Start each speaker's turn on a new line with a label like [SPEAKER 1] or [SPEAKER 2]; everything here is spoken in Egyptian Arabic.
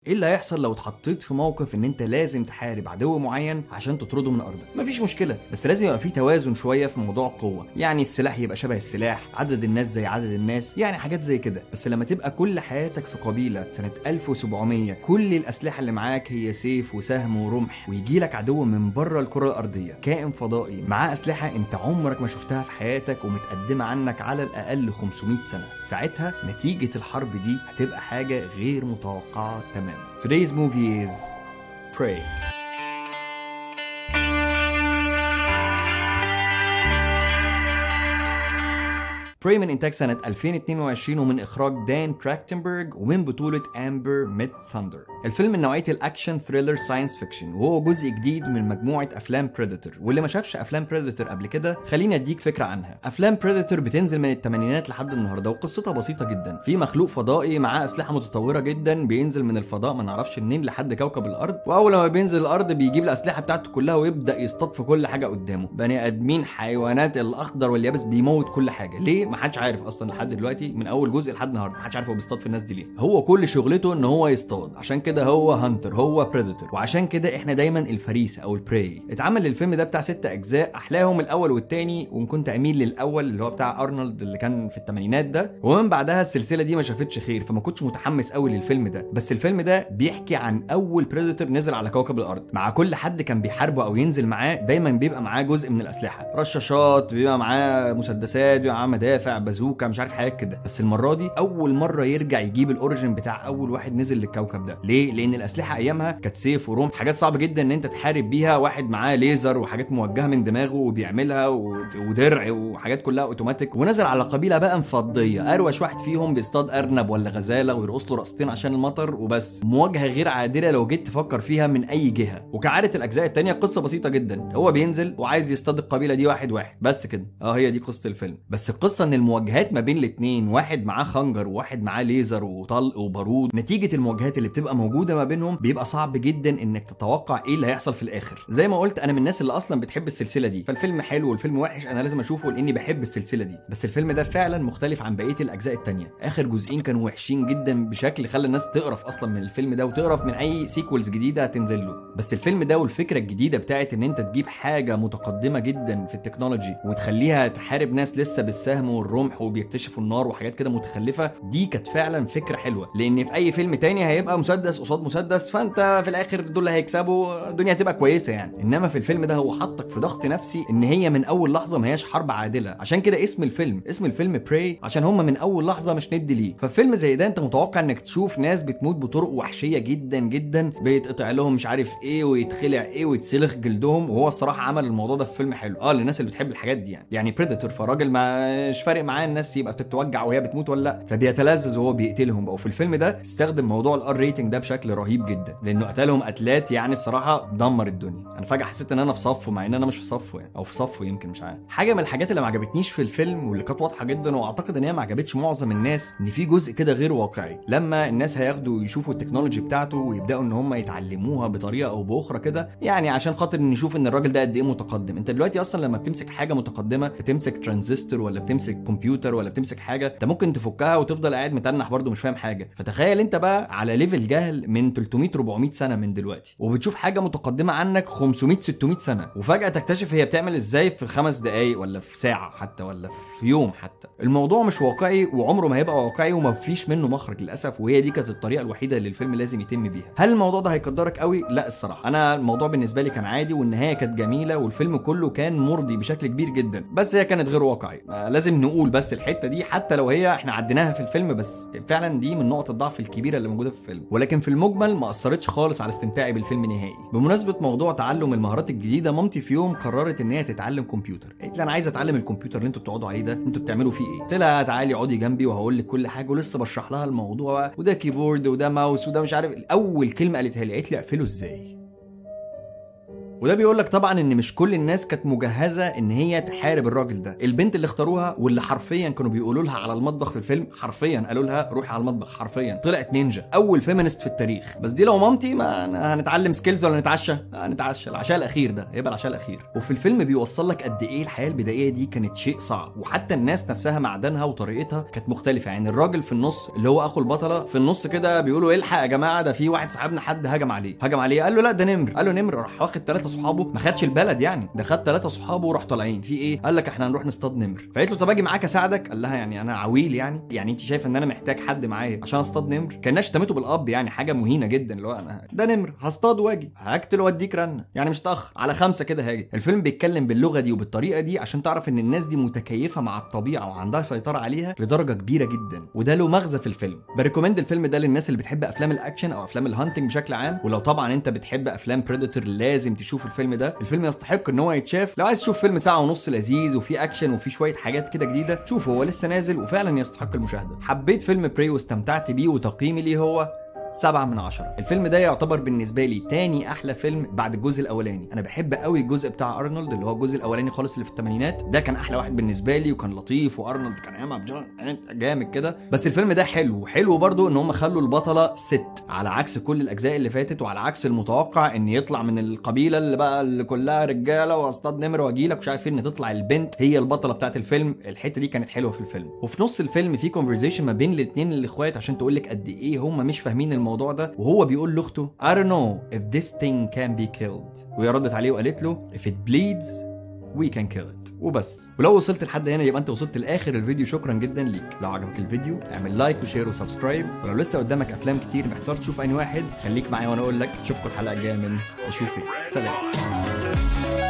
[SPEAKER 1] ايه اللي هيحصل لو اتحطيت في موقف ان انت لازم تحارب عدو معين عشان تطرده من ارضك مفيش مشكله بس لازم يبقى في توازن شويه في موضوع القوه يعني السلاح يبقى شبه السلاح عدد الناس زي عدد الناس يعني حاجات زي كده بس لما تبقى كل حياتك في قبيله سنه 1700 كل الاسلحه اللي معاك هي سيف وسهم ورمح ويجي لك عدو من بره الكره الارضيه كائن فضائي معاه اسلحه انت عمرك ما شفتها في حياتك ومتقدمه عنك على الاقل 500 سنه ساعتها نتيجه الحرب دي هتبقى حاجه غير متوقعه تماما Today's movie is Prey. براي من انتاج سنه 2022 ومن اخراج دان تراكتنبرج ومن بطوله امبر ميد ثاندر الفيلم من نوعيه الاكشن ثريلر ساينس فيكشن وهو جزء جديد من مجموعه افلام بريدتور واللي ما شافش افلام بريدتور قبل كده خليني اديك فكره عنها افلام بريدتور بتنزل من الثمانينات لحد النهارده وقصتها بسيطه جدا في مخلوق فضائي معاه اسلحه متطوره جدا بينزل من الفضاء ما نعرفش منين لحد كوكب الارض واول ما بينزل الارض بيجيب الاسلحه بتاعته كلها ويبدا يصطاد في كل حاجه قدامه بني ادمين حيوانات الاخضر واليابس بيموت كل حاجه ليه ما حدش عارف اصلا لحد دلوقتي من اول جزء لحد النهارده ما حدش عارف هو بيصطاد في الناس دي ليه هو كل شغلته ان هو يصطاد عشان كده هو هانتر هو بريدتور وعشان كده احنا دايما الفريسه او البراي اتعمل الفيلم ده بتاع ست اجزاء احلاهم الاول والتاني وان كنت اميل للاول اللي هو بتاع ارنولد اللي كان في الثمانينات ده ومن بعدها السلسله دي ما شافتش خير فما كنتش متحمس قوي للفيلم ده بس الفيلم ده بيحكي عن اول بريدتور نزل على كوكب الارض مع كل حد كان بيحاربه او ينزل معاه دايما بيبقى معاه جزء من الاسلحه رشاشات بيبقى معاه مسدسات بيبقى معاه مدافع بازوكا مش عارف حاجات كده بس المره دي اول مره يرجع يجيب الاوريجن بتاع اول واحد نزل للكوكب ده ليه لان الاسلحه ايامها كانت سيف ورمح حاجات صعبه جدا ان انت تحارب بيها واحد معاه ليزر وحاجات موجهه من دماغه وبيعملها و... ودرع وحاجات كلها اوتوماتيك ونزل على قبيله بقى مفضيه اروش واحد فيهم بيصطاد ارنب ولا غزاله ويرقص له رقصتين عشان المطر وبس مواجهه غير عادله لو جيت تفكر فيها من اي جهه وكعاده الاجزاء التانية قصه بسيطه جدا هو بينزل وعايز يصطاد القبيله دي واحد واحد بس كده اه هي دي قصه الفيلم بس القصه ان المواجهات ما بين الاثنين واحد معاه خنجر وواحد معاه ليزر وطلق وبارود نتيجه المواجهات اللي بتبقى موجوده ما بينهم بيبقى صعب جدا انك تتوقع ايه اللي هيحصل في الاخر زي ما قلت انا من الناس اللي اصلا بتحب السلسله دي فالفيلم حلو والفيلم وحش انا لازم اشوفه لاني بحب السلسله دي بس الفيلم ده فعلا مختلف عن بقيه الاجزاء التانية اخر جزئين كانوا وحشين جدا بشكل خلى الناس تقرف اصلا من الفيلم ده وتقرف من اي سيكولز جديده هتنزل له بس الفيلم ده والفكره الجديده بتاعت ان انت تجيب حاجه متقدمه جدا في التكنولوجي وتخليها تحارب ناس لسه بالسهم والرمح وبيكتشفوا النار وحاجات كده متخلفه دي كانت فعلا فكره حلوه لان في اي فيلم تاني هيبقى مسدس قصاد مسدس فانت في الاخر دول اللي هيكسبوا الدنيا هتبقى كويسه يعني انما في الفيلم ده هو حطك في ضغط نفسي ان هي من اول لحظه ما هياش حرب عادله عشان كده اسم الفيلم اسم الفيلم براي عشان هم من اول لحظه مش ندي ليه ففيلم زي ده انت متوقع انك تشوف ناس بتموت بطرق وحشيه جدا جدا بيتقطع لهم مش عارف ايه ويتخلع ايه ويتسلخ جلدهم وهو الصراحه عمل الموضوع ده في فيلم حلو اه للناس اللي بتحب الحاجات دي يعني يعني بريدتور فراجل مش فارق معاه الناس يبقى بتتوجع وهي بتموت ولا لا فبيتلذذ وهو بيقتلهم وفي الفيلم ده استخدم موضوع الار ريتنج ده بشكل رهيب جدا لانه قتلهم قتلات يعني الصراحه دمر الدنيا انا فجاه حسيت ان انا في صفه مع ان انا مش في صفه يعني او في صفه يمكن مش عارف حاجه من الحاجات اللي ما عجبتنيش في الفيلم واللي كانت واضحه جدا واعتقد ان هي ما عجبتش معظم الناس ان في جزء كده غير واقعي لما الناس هياخدوا يشوفوا التكنولوجي بتاعته ويبداوا ان هم يتعلموها بطريقه او باخرى كده يعني عشان خاطر نشوف ان الراجل ده قد ايه متقدم انت دلوقتي اصلا لما بتمسك حاجه متقدمه بتمسك ترانزستور ولا بتمسك كمبيوتر ولا بتمسك حاجه انت ممكن تفكها وتفضل قاعد متنح برده مش فاهم حاجه فتخيل انت بقى على ليفل جهل من 300 400 سنه من دلوقتي وبتشوف حاجه متقدمه عنك 500 600 سنه وفجاه تكتشف هي بتعمل ازاي في خمس دقائق ولا في ساعه حتى ولا في يوم حتى الموضوع مش واقعي وعمره ما هيبقى واقعي وما فيش منه مخرج للاسف وهي دي كانت الطريقه الوحيده اللي الفيلم لازم يتم بيها هل الموضوع ده هيقدرك قوي لا الصراحه انا الموضوع بالنسبه لي كان عادي والنهايه كانت جميله والفيلم كله كان مرضي بشكل كبير جدا بس هي كانت غير واقعي لازم نقول بس الحته دي حتى لو هي احنا عديناها في الفيلم بس فعلا دي من نقط الضعف الكبيره اللي موجوده في الفيلم ولكن في المجمل ما اثرتش خالص على استمتاعي بالفيلم نهائي بمناسبه موضوع تعلم المهارات الجديده مامتي في يوم قررت ان هي تتعلم كمبيوتر قالت لي انا عايزه اتعلم الكمبيوتر اللي انتوا بتقعدوا عليه ده انتوا بتعملوا فيه ايه قلت لها تعالي اقعدي جنبي وهقول لك كل حاجه ولسه بشرح لها الموضوع وده كيبورد وده ماوس وده مش عارف اول كلمه قالتها لي قالت لي اقفله ازاي وده بيقول لك طبعا ان مش كل الناس كانت مجهزه ان هي تحارب الراجل ده البنت اللي اختاروها واللي حرفيا كانوا بيقولوا لها على المطبخ في الفيلم حرفيا قالوا لها روحي على المطبخ حرفيا طلعت نينجا اول فيمينست في التاريخ بس دي لو مامتي ما أنا هنتعلم سكيلز ولا نتعشى هنتعشى العشاء الاخير ده هيبقى العشاء الاخير وفي الفيلم بيوصل لك قد ايه الحياه البدائيه دي كانت شيء صعب وحتى الناس نفسها معدنها وطريقتها كانت مختلفه يعني الراجل في النص اللي هو اخو البطله في النص كده بيقولوا الحق يا جماعه ده في واحد صاحبنا حد هجم عليه هجم عليه قال له لا ده نمر قال له نمر راح واخد ثلاثه صحابه ما خدش البلد يعني ده خد ثلاثه صحابه وراح طالعين في ايه قال لك احنا هنروح نصطاد نمر فقالت له طب اجي معاك اساعدك قال لها يعني انا عويل يعني يعني انت شايفه ان انا محتاج حد معايا عشان اصطاد نمر كانها شتمته بالاب يعني حاجه مهينه جدا اللي هو انا ده نمر هصطاد واجي هقتل واديك رنه يعني مش تاخر على خمسه كده هاجي الفيلم بيتكلم باللغه دي وبالطريقه دي عشان تعرف ان الناس دي متكيفه مع الطبيعه وعندها سيطره عليها لدرجه كبيره جدا وده له مغزى في الفيلم بريكومند الفيلم ده للناس اللي بتحب افلام الاكشن او افلام الهانتنج بشكل عام ولو طبعا انت بتحب افلام بريدتور لازم تشوف الفيلم ده الفيلم يستحق ان هو يتشاف لو عايز تشوف فيلم ساعه ونص لذيذ وفيه اكشن وفيه شويه حاجات كده جديده شوفه هو لسه نازل وفعلا يستحق المشاهده حبيت فيلم بري واستمتعت بيه وتقييمي ليه هو سبعة من عشرة الفيلم ده يعتبر بالنسبة لي تاني أحلى فيلم بعد الجزء الأولاني أنا بحب قوي الجزء بتاع أرنولد اللي هو الجزء الأولاني خالص اللي في الثمانينات ده كان أحلى واحد بالنسبة لي وكان لطيف وأرنولد كان أيامها جامد كده بس الفيلم ده حلو وحلو برضو إن هم خلوا البطلة ست على عكس كل الأجزاء اللي فاتت وعلى عكس المتوقع إن يطلع من القبيلة اللي بقى اللي كلها رجالة واصطاد نمر واجيلك ومش عارف إيه إن تطلع البنت هي البطلة بتاعت الفيلم الحتة دي كانت حلوة في الفيلم وفي نص الفيلم في كونفرزيشن ما بين الاثنين الاخوات عشان تقول لك قد إيه هم مش فاهمين الموضوع ده وهو بيقول لاخته I don't know if this thing can be killed وهي ردت عليه وقالت له if it bleeds we can kill it وبس ولو وصلت لحد هنا يبقى انت وصلت لاخر الفيديو شكرا جدا ليك لو عجبك الفيديو اعمل لايك وشير وسبسكرايب ولو لسه قدامك افلام كتير محتار تشوف انهي واحد خليك معايا وانا اقول لك اشوفكم الحلقه الجايه من اشوفك سلام